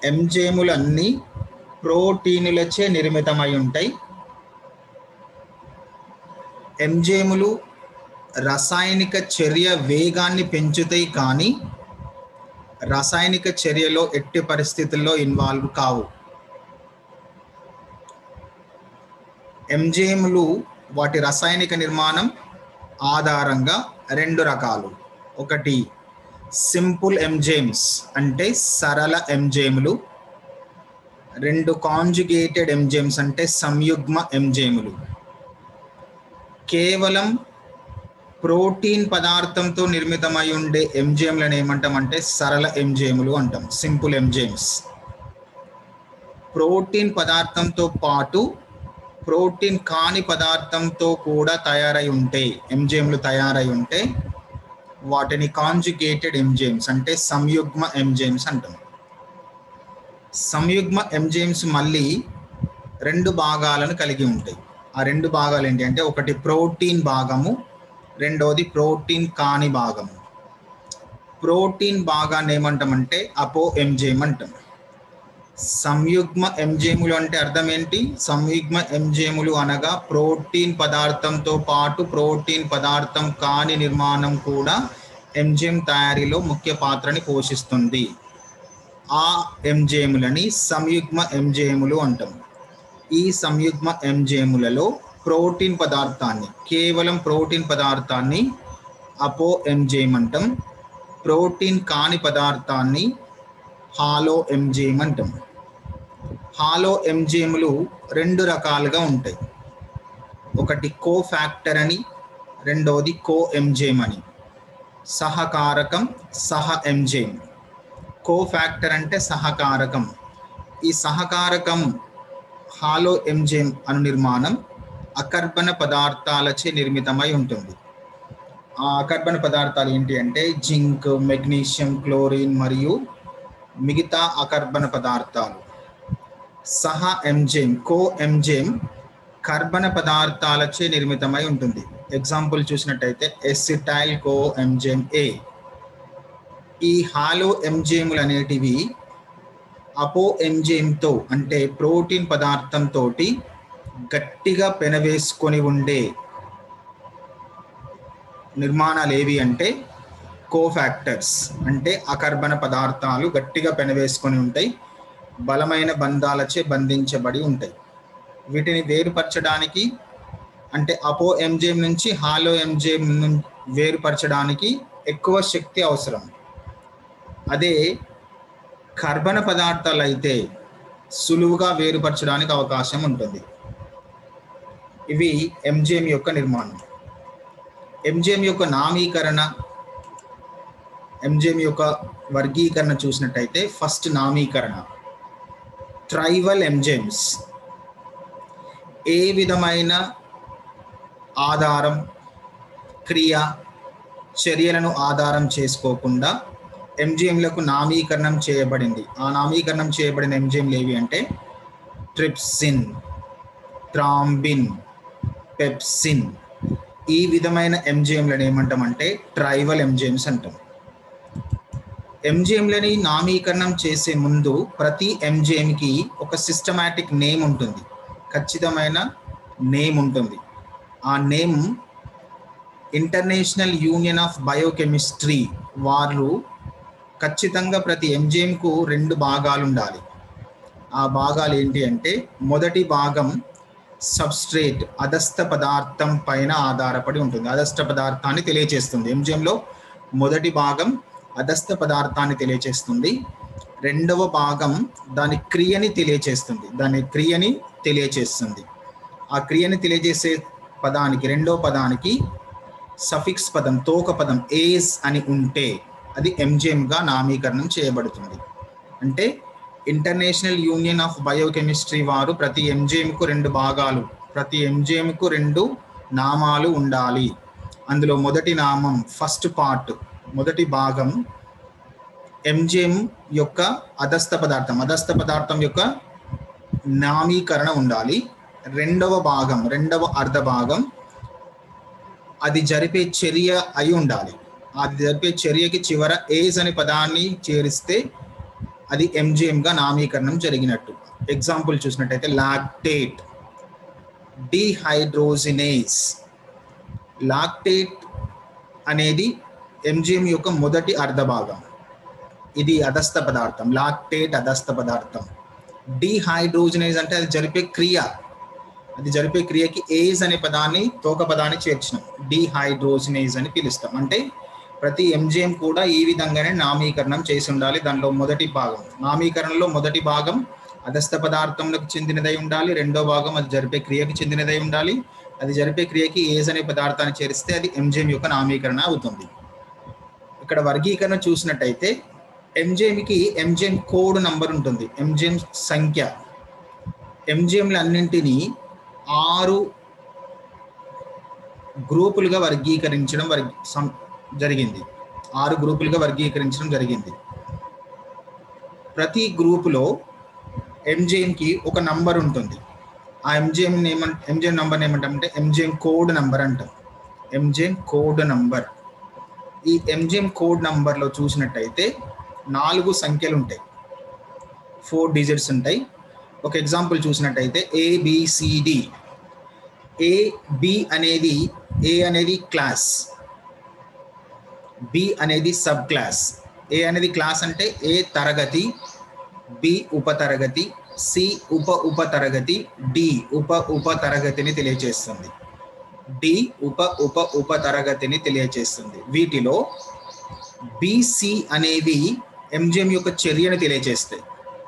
ఎంజైములన్నీ ప్రోటీనులచే నిర్మితమై ఉంటాయి ఎంజైములు రసాయనిక చర్య వేగాన్ని పెంచుతాయి కానీ రసాయనిక చర్యలో ఎట్టి పరిస్థితుల్లో ఇన్వాల్వ్ కావు ఎంజైములు వాటి రసాయనిక నిర్మాణం ఆధారంగా రెండు రకాలు ఒకటి సింపుల్ ఎంజైమ్స్ అంటే సరళ ఎంజైములు రెండు కాంజుగేటెడ్ ఎంజైమ్స్ అంటే సంయుగ్మ ఎంజైములు కేవలం ప్రోటీన్ పదార్థంతో నిర్మితమై ఉండే ఎంజైమ్లను ఏమంటాం అంటే సరళ ఎంజైములు అంటాం సింపుల్ ఎంజైమ్స్ ప్రోటీన్ పదార్థంతో పాటు ప్రోటీన్ కాని పదార్థంతో కూడా తయారై ఉంటే ఎంజైమ్లు తయారై ఉంటే వాటిని కాంజుగేటెడ్ ఎంజైమ్స్ అంటే సంయుగ్మ ఎంజైమ్స్ అంటాం సంయుగ్మ ఎంజైమ్స్ మళ్ళీ రెండు భాగాలను కలిగి ఉంటాయి ఆ రెండు భాగాలు ఏంటి అంటే ఒకటి ప్రోటీన్ భాగము రెండవది ప్రోటీన్ కాని భాగము ప్రోటీన్ భాగాన్ని ఏమంటామంటే అపో ఎంజైమ్ అంటాం సంయుగ్మ ఎంజైములు అంటే అర్థం ఏంటి సంయుగ్మ ఎంజైములు అనగా ప్రోటీన్ పదార్థంతో పాటు ప్రోటీన్ పదార్థం కాని నిర్మాణం కూడా ఎంజైమ్ తయారీలో ముఖ్య పాత్రని పోషిస్తుంది ఆ ఎంజైములని సంయుగ్మ ఎంజైములు అంటాం ఈ సంయుగ్మ ఎంజైములలో ప్రోటీన్ పదార్థాన్ని కేవలం ప్రోటీన్ పదార్థాన్ని అపో ఎంజైమ్ అంటాం ప్రోటీన్ కాని పదార్థాన్ని హాలో ఎంజైమ్ అంటాం హాలో ఎంజైములు రెండు రకాలుగా ఉంటాయి ఒకటి కో ఫ్యాక్టర్ అని రెండవది కో ఎంజైమ్ అని సహకారకం సహ ఎంజైమ్ కో ఫ్యాక్టర్ అంటే సహకారకం ఈ సహకారకం హాలో ఎంజైమ్ అను నిర్మాణం అకర్బన పదార్థాలచే నిర్మితమై ఉంటుంది ఆ అకర్బన పదార్థాలు ఏంటి అంటే జింక్ మెగ్నీషియం క్లోరిన్ మరియు మిగతా అకర్బన పదార్థాలు సహ ఎంజైమ్ కో ఎంజైమ్ కర్బన పదార్థాలచే నిర్మితమై ఉంటుంది ఎగ్జాంపుల్ చూసినట్టయితే ఎసిటైల్ కో ఎంజైమ్ ఏ ఈ హాలో ఎంజైములు అనేటివి అపో ఎంజైమ్తో అంటే ప్రోటీన్ పదార్థంతో గట్టిగా పెనవేసుకొని ఉండే నిర్మాణాలు ఏవి అంటే కోఫాక్టర్స్ అంటే అకర్బన పదార్థాలు గట్టిగా పెనవేసుకొని ఉంటాయి బలమైన బంధాలచే బంధించబడి ఉంటాయి వీటిని వేరుపరచడానికి అంటే అపో ఎంజైమ్ నుంచి హాలో ఎంజైమ్ వేరుపరచడానికి ఎక్కువ శక్తి అవసరం అదే కర్బన పదార్థాలు అయితే సులువుగా వేరుపరచడానికి అవకాశం ఉంటుంది ఇవి ఎంజిఎం యొక్క నిర్మాణం ఎంజిఎం యొక్క నామీకరణ ఎంజిఎం యొక్క వర్గీకరణ చూసినట్టయితే ఫస్ట్ నామీకరణ ట్రైవల్ ఎంజైమ్స్ ఏ విధమైన ఆధారం క్రియ చర్యలను ఆధారం చేసుకోకుండా ఎంజిఎంలకు నామీకరణం చేయబడింది ఆ నామీకరణం చేయబడిన ఎంజిఎంలు ఏవి అంటే ట్రిప్సిన్ థ్రాంబిన్ పెప్సిన్ ఈ విధమైన ఎంజిఎంలను ఏమంటామంటే ట్రైవల్ ఎంజిఎమ్స్ అంటాం ఎంజిఎంలని నామీకరణం చేసే ముందు ప్రతి ఎంజిఎంకి ఒక సిస్టమాటిక్ నేమ్ ఉంటుంది ఖచ్చితమైన నేమ్ ఉంటుంది ఆ name international union of biochemistry వాళ్ళు ఖచ్చితంగా ప్రతి ఎంజిఎంకు రెండు భాగాలు ఉండాలి ఆ భాగాలు ఏంటి అంటే మొదటి భాగం సబ్స్ట్రేట్ అదస్థ పదార్థం పైన ఆధారపడి ఉంటుంది అదస్థ పదార్థాన్ని తెలియచేస్తుంది ఎంజిఎంలో మొదటి భాగం అదస్థ పదార్థాన్ని తెలియచేస్తుంది రెండవ భాగం దాని క్రియని తెలియచేస్తుంది దాని క్రియని తెలియచేస్తుంది ఆ క్రియని తెలియజేసే పదానికి రెండో పదానికి సఫిక్స్ పదం తోక పదం ఏజ్ అని ఉంటే అది ఎంజిఎంగా నామీకరణం చేయబడుతుంది అంటే ఇంటర్నేషనల్ యూనియన్ ఆఫ్ బయోకెమిస్ట్రీ వారు ప్రతి ఎంజిఎంకు రెండు భాగాలు ప్రతి ఎంజిఎంకు రెండు నామాలు ఉండాలి అందులో మొదటి నామం ఫస్ట్ పార్ట్ మొదటి భాగం ఎంజిఎం యొక్క అధస్థ పదార్థం అధస్థ పదార్థం యొక్క నామీకరణ ఉండాలి రెండవ భాగం రెండవ అర్ధ భాగం అది జరిపే చర్య అయి ఉండాలి అది జరిపే చర్యకి చివర ఏజ్ అనే పదాన్ని చేరిస్తే అది ఎంజిఎంగా నామీకరణం జరిగినట్టు ఎగ్జాంపుల్ చూసినట్టయితే లాక్టేట్ డిహైడ్రోజినేస్ లాక్టేట్ అనేది ఎంజిఎం యొక్క మొదటి అర్ధభాగం ఇది అదస్థ పదార్థం లాక్టేట్ అదస్థ పదార్థం డిహైడ్రోజినేజ్ అంటే అది జరిపే క్రియ అది జరిపే క్రియకి ఏజ్ అనే పదాన్ని తోక పదాన్ని చేర్చినాం డిహైడ్రోజినేజ్ అని పిలుస్తాం అంటే ప్రతి ఎంజిఎం కూడా ఈ విధంగానే నామీకరణం చేసి ఉండాలి దానిలో మొదటి భాగం నామీకరణలో మొదటి భాగం అదస్థ పదార్థంలోకి చెందినదై ఉండాలి రెండో భాగం అది జరిపే క్రియకి చెందినదై ఉండాలి అది జరిపే క్రియకి ఏజ్ అనే పదార్థాన్ని చేరిస్తే అది ఎంజిఎం యొక్క నామీకరణ అవుతుంది ఇక్కడ వర్గీకరణ చూసినట్టయితే ఎంజిఎంకి ఎంజిఎం కోడ్ నంబర్ ఉంటుంది ఎంజిఎం సంఖ్య ఎంజిఎంలు అన్నింటినీ ఆరు గ్రూపులుగా వర్గీకరించడం వర్గీ సం- జరిగింది ఆరు గ్రూపులుగా వర్గీకరించడం జరిగింది ప్రతి గ్రూపులో ఎంజిఎంకి ఒక నంబర్ ఉంటుంది ఆ ఎంజిఎం ఏమంట ఎంజిఎం నంబర్ ఏమంటామంటే ఎంజిఎం కోడ్ నంబర్ అంటాం ఎంజిఎం కోడ్ నంబర్ ఈ ఎంజిఎం కోడ్ నంబర్లో చూసినట్టయితే నాలుగు సంఖ్యలు ఉంటాయి ఫోర్ డిజిట్స్ ఉంటాయి ఒక ఎగ్జాంపుల్ చూసినట్టయితే ఏబిసిడి ఏ బి అనేది ఏ అనేది క్లాస్ బి అనేది సబ్ క్లాస్ ఏ అనేది క్లాస్ అంటే ఏ తరగతి బి ఉప తరగతి సి ఉప ఉప తరగతి డి ఉప ఉప తరగతిని తెలియజేస్తుంది డి ఉప ఉప ఉప తరగతిని తెలియజేస్తుంది వీటిలో బిసి అనేవి ఎంజిఎం యొక్క చర్యను తెలియజేస్తాయి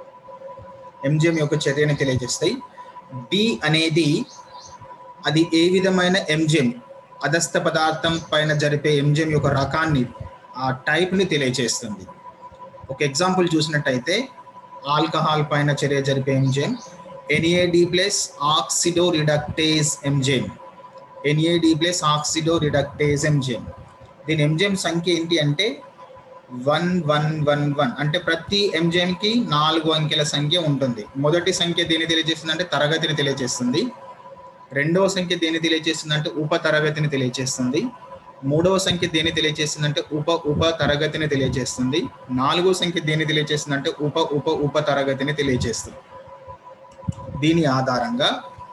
ఎంజిఎం యొక్క చర్యను తెలియజేస్తాయి డి అనేది అది ఏ విధమైన ఎంజిఎం అదస్థ పదార్థం పైన జరిపే ఎంజిఎం యొక్క రకాన్ని ఆ టైప్ని తెలియజేస్తుంది ఒక ఎగ్జాంపుల్ చూసినట్టయితే ఆల్కహాల్ పైన చర్య జరిపే enzyme NAD plus oxidoreductase enzyme NAD plus oxidoreductase enzyme దీని ఎంజిఎం సంఖ్య ఏంటి అంటే వన్ వన్ వన్ వన్ అంటే ప్రతి ఎంజిఎంకి నాలుగు అంకెల సంఖ్య ఉంటుంది మొదటి సంఖ్య దేని తెలియజేస్తుంది అంటే తరగతిని తెలియజేస్తుంది రెండవ సంఖ్య దేని తెలియజేస్తుంది అంటే ఉప తరగతిని తెలియజేస్తుంది మూడవ సంఖ్య దేని తెలియజేస్తుంది అంటే ఉప ఉప తరగతిని తెలియజేస్తుంది నాలుగో సంఖ్య దేని తెలియజేస్తుంది అంటే ఉప ఉప ఉప తరగతిని తెలియజేస్తుంది దీని ఆధారంగా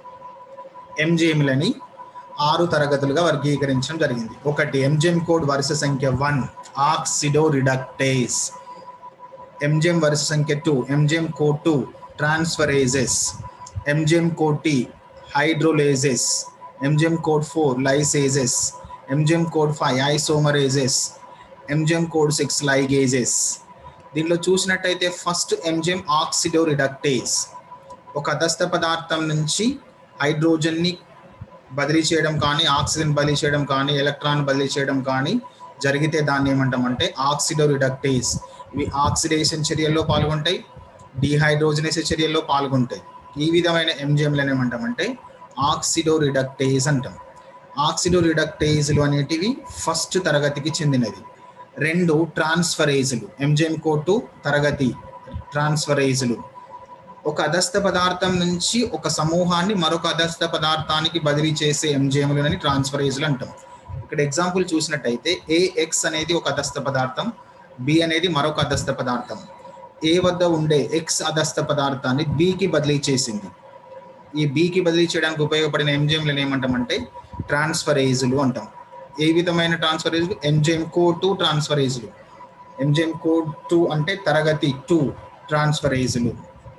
ఎంజిఎంలని ఆరు తరగతులుగా వర్గీకరించడం జరిగింది ఒకటి ఎంజిఎం కోడ్ వరుస సంఖ్య వన్ ఆక్సిడో రిడక్టేస్ ఎంజిఎం వరుస సంఖ్య two enzyme code two transferases enzyme code three hydrolases enzyme code four lyases enzyme code five isomerases enzyme code six ligases దీనిలో చూసినట్టయితే ఫస్ట్ ఎంజిఎం ఆక్సిడో రిడక్టేస్ ఒక అదస్థ పదార్థం నుంచి హైడ్రోజన్ని బదిలీ చేయడం కానీ ఆక్సిజన్ బదిలీ చేయడం కానీ ఎలక్ట్రాన్ బదిలీ చేయడం కానీ జరిగితే దాన్ని ఏమంటామంటే ఆక్సిడో రిడక్టేస్ ఇవి ఆక్సిడేషన్ చర్యల్లో పాల్గొంటాయి డిహైడ్రోజనేషన్ చర్యల్లో పాల్గొంటాయి ఈ విధమైన ఎంజిఎంలను ఏమంటామంటే ఆక్సిడో రిడక్టేజ్ అంటాం ఆక్సిడో రిడక్టేజ్లు అనేటివి ఫస్ట్ తరగతికి చెందినవి రెండు ట్రాన్స్ఫరేజులు ఎంజిఎం కోటు తరగతి ట్రాన్స్ఫరేజులు ఒక అదస్థ పదార్థం నుంచి ఒక సమూహాన్ని మరొక అదస్థ పదార్థానికి బదిలీ చేసే ఎంజిఎంలని ట్రాన్స్ఫరేజ్లు అంటాం ఇక్కడ ఎగ్జాంపుల్ చూసినట్టయితే ఏఎక్స్ అనేది ఒక అదస్థ పదార్థం బి అనేది మరొక అదస్థ పదార్థం ఏ వద్ద ఉండే ఎక్స్ అదస్థ పదార్థాన్ని బికి బదిలీ చేసింది ఈ బికి బదిలీ చేయడానికి ఉపయోగపడిన ఎంజిఎంలను ఏమంటామంటే ట్రాన్స్ఫరేజులు అంటాం ఏ విధమైన ట్రాన్స్ఫరేజులు ఎంజిఎం కోడ్ టూ ట్రాన్స్ఫరేజులు ఎంజిఎం కోడ్ టూ అంటే తరగతి టూ ట్రాన్స్ఫరేజులు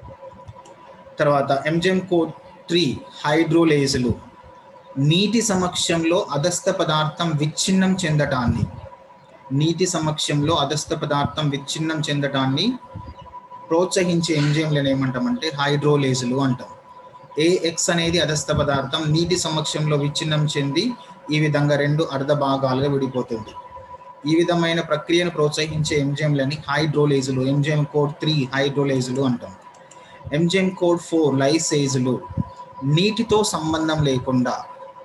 తర్వాత ఎంజిఎం కోడ్ త్రీ హైడ్రోలేజులు నీటి సమక్షంలో అదస్థ పదార్థం విచ్ఛిన్నం చెందటాన్ని నీటి సమక్షంలో అదస్థ పదార్థం విచ్ఛిన్నం చెందటాన్ని ప్రోత్సహించే ఎంజిఎంలను ఏమంటామంటే హైడ్రోలేజులు అంటాం ఏఎక్స్ అనేది అదస్థ పదార్థం నీటి సమక్షంలో విచ్ఛిన్నం చెంది ఈ విధంగా రెండు అర్ధ భాగాలుగా విడిపోతుంది ఈ విధమైన ప్రక్రియను ప్రోత్సహించే ఎంజిఎంలని హైడ్రోలేజులు ఎంజిఎం కోడ్ త్రీ హైడ్రోలేజులు అంటాం ఎంజిఎం కోడ్ ఫోర్ లైసేజులు నీటితో సంబంధం లేకుండా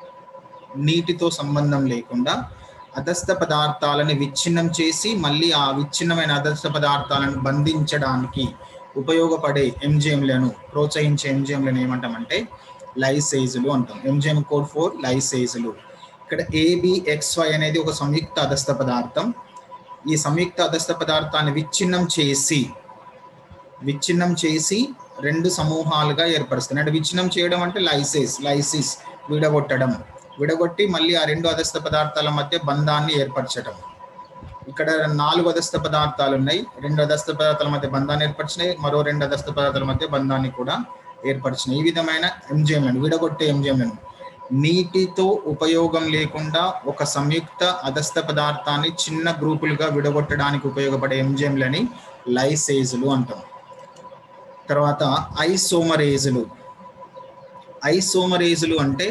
నీటితో సంబంధం లేకుండా అదస్థ పదార్థాలను విచ్ఛిన్నం చేసి మళ్ళీ ఆ విచ్ఛిన్నమైన అదస్థ పదార్థాలను బంధించడానికి ఉపయోగపడే ఎంజిఎంలను ప్రోత్సహించే ఎంజిఎంలను ఏమంటామంటే లైసేజులు అంటాం ఎంజిఎం కోడ్ ఫోర్ లైసేజులు ఇక్కడ ఏబిఎక్స్వై అనేది ఒక సంయుక్త అదస్థ పదార్థం ఈ సంయుక్త అదస్థ పదార్థాన్ని విచ్ఛిన్నం చేసి విచ్ఛిన్నం చేసి రెండు సమూహాలుగా ఏర్పరుస్తుంది అంటే విచ్ఛిన్నం చేయడం అంటే లైసిస్ లైసిస్ విడగొట్టడం విడగొట్టి మళ్ళీ ఆ రెండు అదస్థ పదార్థాల మధ్య బంధాన్ని ఏర్పరచడం ఇక్కడ నాలుగు అదస్థ పదార్థాలు ఉన్నాయి రెండు అదస్థ పదార్థాల మధ్య బంధాన్ని ఏర్పరిచినాయి మరో రెండు అదస్థ పదార్థాల మధ్య బంధాన్ని కూడా ఏర్పరిచినాయి ఈ విధమైన ఎంజిఎంలను విడగొట్టే ఎంజిఎంలను నీటితో ఉపయోగం లేకుండా ఒక సంయుక్త అదస్థ పదార్థాన్ని చిన్న గ్రూపులుగా విడగొట్టడానికి ఉపయోగపడే ఎంజిఎంలని లైసేజులు అంటాం తర్వాత ఐసోమరేజులు ఐసోమరేజులు అంటే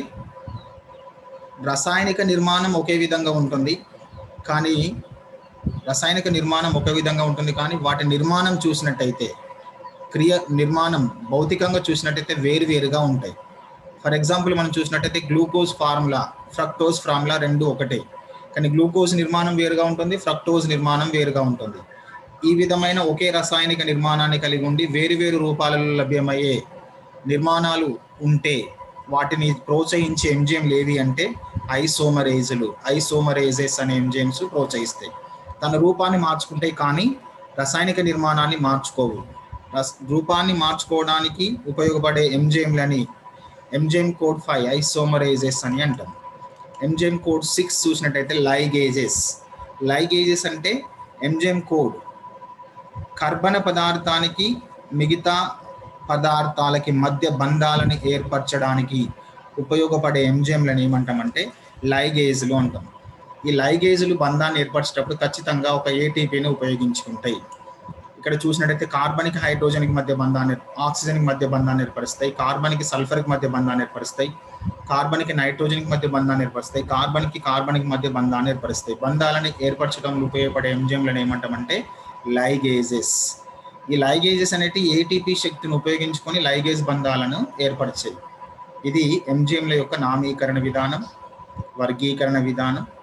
రసాయనిక నిర్మాణం ఒకే విధంగా ఉంటుంది కానీ రసాయనిక నిర్మాణం ఒక విధంగా ఉంటుంది కానీ వాటి నిర్మాణం చూసినట్టయితే క్రియ నిర్మాణం భౌతికంగా చూసినట్టయితే వేరువేరుగా ఉంటాయి ఫర్ ఎగ్జాంపుల్ మనం చూసినట్టయితే గ్లూకోజ్ ఫార్ములా ఫ్రక్టోజ్ ఫార్ములా రెండు ఒకటే కానీ గ్లూకోజ్ నిర్మాణం వేరుగా ఉంటుంది ఫ్రక్టోజ్ నిర్మాణం వేరుగా ఉంటుంది ఈ విధమైన ఒకే రసాయనిక నిర్మాణాన్ని కలిగి ఉండి వేరువేరు రూపాలలో లభ్యమయ్యే నిర్మాణాలు ఉంటే వాటిని ప్రోత్సహించే ఎంజిఎంలు ఏవి అంటే ఐసోమరేజులు ఐసోమరేజెస్ అనే ఎంజిఎమ్స్ ప్రోత్సహిస్తాయి తన రూపాన్ని మార్చుకుంటాయి కానీ రసాయనిక నిర్మాణాన్ని మార్చుకోవు రస్ రూపాన్ని మార్చుకోవడానికి ఉపయోగపడే ఎంజిఎంలని ఎంజిఎం కోడ్ ఫైవ్ ఐసోమరేజెస్ అని అంటాం ఎంజిఎం కోడ్ సిక్స్ చూసినట్టయితే లైగేజెస్ లైగేజెస్ అంటే ఎంజిఎం కోడ్ కర్బన పదార్థానికి మిగతా పదార్థాలకి మధ్య బంధాలను ఏర్పరచడానికి ఉపయోగపడే ఎంజిఎంలను ఏమంటామంటే లైగేజ్లు అంటాం ఈ లైగేజ్లు బంధాన్ని ఏర్పరిచేటప్పుడు ఖచ్చితంగా ఒక ఏటీపీని ఉపయోగించుకుంటాయి ఇక్కడ చూసినట్టయితే కార్బన్కి హైడ్రోజన్కి మధ్య బంధాన్ని ఆక్సిజన్కి మధ్య బంధాన్ని ఏర్పరుస్తాయి కార్బన్కి సల్ఫర్కి మధ్య బంధాన్ని ఏర్పరుస్తాయి కార్బన్కి నైట్రోజన్కి మధ్య బంధాన్ని ఏర్పరుస్తాయి కార్బన్కి కార్బన్కి మధ్య బంధాన్ని ఏర్పరుస్తాయి బంధాలను ఏర్పరచడంలో ఉపయోగపడే ఎంజిఎంలను ఏమంటామంటే లైగేజెస్ ఈ లైగేజెస్ అనేటి ఏటీపీ శక్తిని ఉపయోగించుకొని లైగేజ్ బంధాలను ఏర్పరిచాయి ఇది ఎంజిఎంల యొక్క నామీకరణ విధానం వర్గీకరణ విధానం